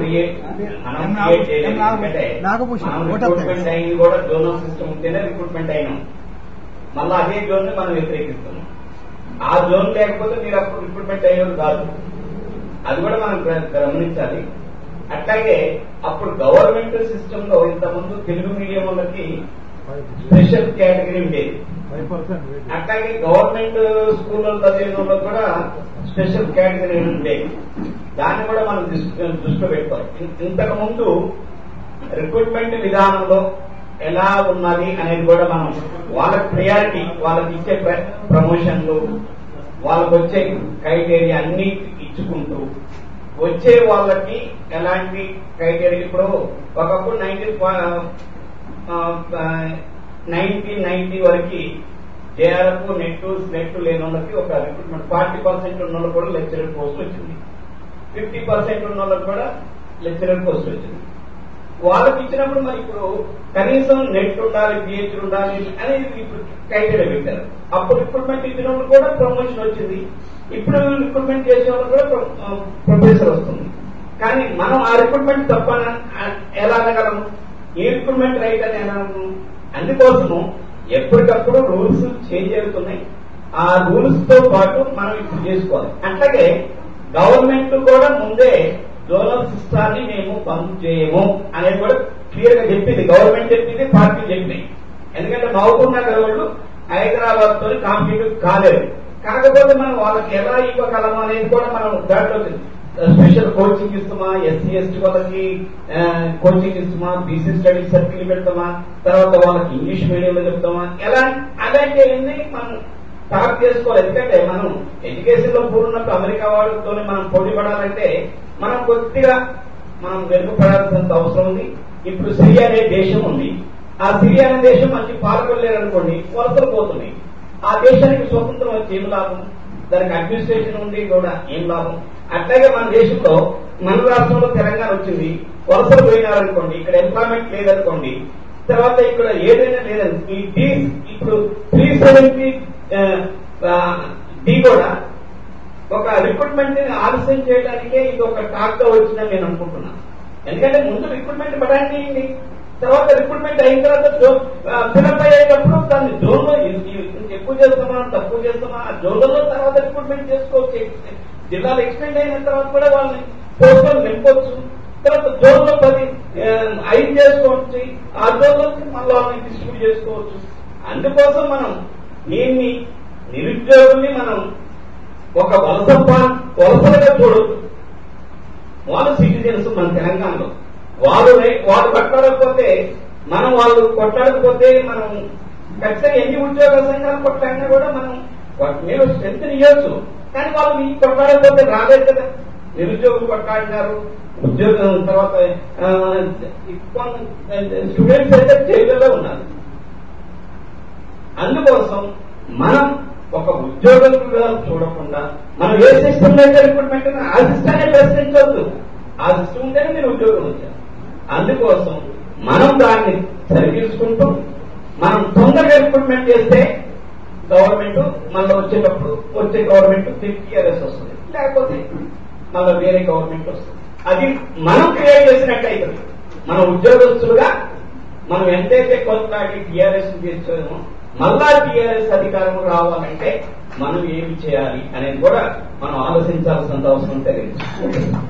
Create మనం ఎం create నాగ- చేయలేదు ఎం నాగ- ఎందుకంటే నాగభూషణం, మనం ఓట్ ఆఫ్ రిక్రూట్మెంట్ అయింది కూడా జోనల్ సిస్టమ్ ఉంటేనే రిక్రూట్మెంట్ అయినాం మళ్ళీ అదే జోన్ ని మనం వ్యతిరేకిస్తున్నాం ఆ జోన్ లేకపోతే మీరు అప్పుడు రిక్రూట్మెంట్ అయ్యేది కాదు అది కూడా మనం గ- గమనించాలి అట్లాగే అప్పుడు గవర్నమెంట్ సిస్టమ్ లో ఇంతకుముందు తెలుగు మీడియం వాళ్ళకి స్పెషల్ కేటగిరీ ఉండేది అట్లాగే గవర్నమెంట్ స్కూల్లో చదివిన వాళ్ళకి కూడా స్పెషల్ కేటగిరీ ఉండేది దాన్ని కూడా మనం దృష్టి- దృష్టిలో పెట్టుకోవాలి ఇన్- ఇంతకు ముందు రిక్రూట్మెంట్ విధానంలో ఎలా ఉన్నది అనేది కూడా మనం వాళ్ళకి ప్రయారిటీ వాళ్ళకి ఇచ్చే ప్ర- ప్రమోషన్లు వాళ్ళకి వచ్చే క్రైటీరియా అన్ని ఇచ్చుకుంటూ వచ్చే వాళ్ళకి ఎలాంటి క్రైటీరియా ఇప్పుడు ఒకప్పుడు నైన్టీన్ నైన్టీన్ నైన్టీ వరకు జేఆర్ఎఫ్ నెట్ నెట్ లేని వాళ్ళకి ఒక రిక్రూట్మెంట్ ఫార్టీ పర్సెంట్ ఉన్న వాళ్ళకి కూడా లెక్చరర్ పోస్ట్ వచ్చింది ఫిఫ్టీ పర్సెంట్ ఉన్న వాళ్ళకి కూడా లెక్చరర్ పోస్ట్ వచ్చింది వాళ్ళకి ఇచ్చినప్పుడు మరి ఇప్పుడు కనీసం నెట్ ఉండాలి పిహెచ్ ఉండాలి అనేది ఇప్పుడు క్రైటీరియా పెట్టారు అప్పుడు రిక్రూట్మెంట్ ఇచ్చినప్పుడు కూడా ప్రమోషన్ వచ్చింది ఇప్పుడు రిక్రూట్మెంట్ చేసే వాళ్ళు కూడా ప్రొఫెసర్ వస్తుంది కానీ మనం ఆ రిక్రూట్మెంట్ తప్ప ఎలా అనగలము ఈ రిక్రూట్మెంట్ రైట్ అని ఎలా అనగలము? అందుకోసము ఎప్పటికప్పుడు రూల్స్ చేంజ్ అవుతున్నాయి ఆ రూల్స్ తో పాటు మనం ఇప్పుడు చేసుకోవాలి అట్లాగే గవర్నమెంట్ కూడా ముందే జోనల్ సిస్టాన్ని మేము బంద్ చేయము అనేది కూడా క్లియర్ గా చెప్పింది గవర్నమెంట్ చెప్పింది పార్టీ చెప్పింది ఎందుకంటే మహబూబ్ నగర్ వాళ్ళు హైదరాబాద్ తో కాంపిటేటివ్ కాలేదు కాకపోతే మనం వాళ్ళకి ఎలా ఇవ్వగలము అనేది కూడా మనం దాంట్లో స్పెషల్ కోచింగ్ ఇస్తామా ఎస్సీ ఎస్టీ వాళ్ళకి ఆ, కోచింగ్ ఇస్తామా బీసీ స్టడీస్ సర్కిల్ పెడతామా తర్వాత వాళ్ళకి ఇంగ్లీష్ మీడియంలో చెప్తామా ఎలా అలాంటి ఏంది మనం టాక్ చేసుకోవాలి ఎందుకంటే మనం ఎడ్యుకేషన్ లో పూర్ణప్పుడు అమెరికా వాళ్ళతో మనం పోటీ పడాలంటే మనం కొద్దిగా మనం వెనుకపడాల్సినంత అవసరం ఉంది ఇప్పుడు సిరియా అనే దేశం ఉంది ఆ సిరియా అనే దేశం మంచి పాల్గొనలేరు అనుకోండి వలసలు పోతున్నాయి ఆ దేశానికి స్వతంత్రం వచ్చి ఏం లాభం దానికి అడ్మినిస్ట్రేషన్ ఉండి కూడా ఏం లాభం అట్లాగే మన దేశంలో మన రాష్ట్రంలో తెలంగాణ వచ్చింది వలసలు పోయినారనుకోండి ఇక్కడ ఎంప్లాయ్మెంట్ లేదనుకోండి తర్వాత ఇక్కడ ఏదైనా లేదని ఈ డి ఇప్పుడు త్రీ సెవెంటీ డి కూడా ఒక రిక్రూట్మెంట్ ని ఆలస్యం చేయడానికే ఇది ఒక టాక్ గా వచ్చిందని నేను అనుకుంటున్నాను ఎందుకంటే ముందు రిక్రూట్మెంట్ పడాన్ని తర్వాత రిక్రూట్మెంట్ అయిన తర్వాత ఫిలప్ అయ్యేటప్పుడు దాన్ని జోన్ లో ఎక్కువ చేస్తామా తక్కువ చేస్తామా ఆ జోన్లలో తర్వాత రిక్రూట్మెంట్ చేసుకోవచ్చు జిల్లాలు ఎక్స్టెండ్ అయిన తర్వాత కూడా వాళ్ళని పోస్టులు నింపొచ్చు తర్వాత జోన్ లో పది ఆ, ఐదు చేసుకోవచ్చు ఆ జోన్ లో మళ్ళీ వాళ్ళని డిస్ట్రిబ్యూట్ చేసుకోవచ్చు అందుకోసం మనం దీన్ని నిరుద్యోగుల్ని మనం ఒక వలస పా- వలసలుగా చూడొద్దు వాళ్ళు సిటిజన్స్ మన తెలంగాణలో వాళ్ళు రే- వాళ్ళు కొట్లాడకపోతే మనం వాళ్ళు కొట్లాడకపోతే మనం ఖచ్చితంగా ఎన్ని ఉద్యోగ సంఘాలు కొట్లాడినా కూడా మనం వాటి మీద స్ట్రెంత్ ఇవ్వచ్చు కానీ వాళ్ళు మీ కొట్లాడకపోతే రాలేదు కదా నిరుద్యోగులు కొట్లాడినారు ఉద్యోగం తర్వాత స్టూడెంట్స్ అయితే జైల్లో ఉన్నారు అందుకోసం మనం ఒక ఉద్యోగులుగా చూడకుండా మనం ఏ సిస్టమ్ అయితే రిక్రూట్మెంట్ ఉందో ఆ సిస్టాన్ని ప్రశ్నించవద్దు ఆ సిస్టమ్ ఉంటేనే మీరు ఉద్యోగం వచ్చారు అందుకోసం మనం దాన్ని సరిచూసుకుంటూ మనం తొందరగా రిక్రూట్మెంట్ చేస్తే గవర్నమెంట్ మళ్ళీ వచ్చేటప్పుడు వచ్చే గవర్నమెంట్ టీఆర్ఎస్ వస్తుంది లేకపోతే మళ్ళీ వేరే గవర్నమెంట్ వస్తుంది అది మనం క్రియేట్ చేసినట్టు అవుతుంది మన ఉద్యోగస్తులుగా మనం ఎంతైతే కొట్లాడి టీఆర్ఎస్ చేసామో మళ్ళా టీఆర్ఎస్ అధికారం రావాలంటే మనం ఏమి చేయాలి అనేది కూడా మనం ఆలోచించాల్సిన అవసరం తెలియదు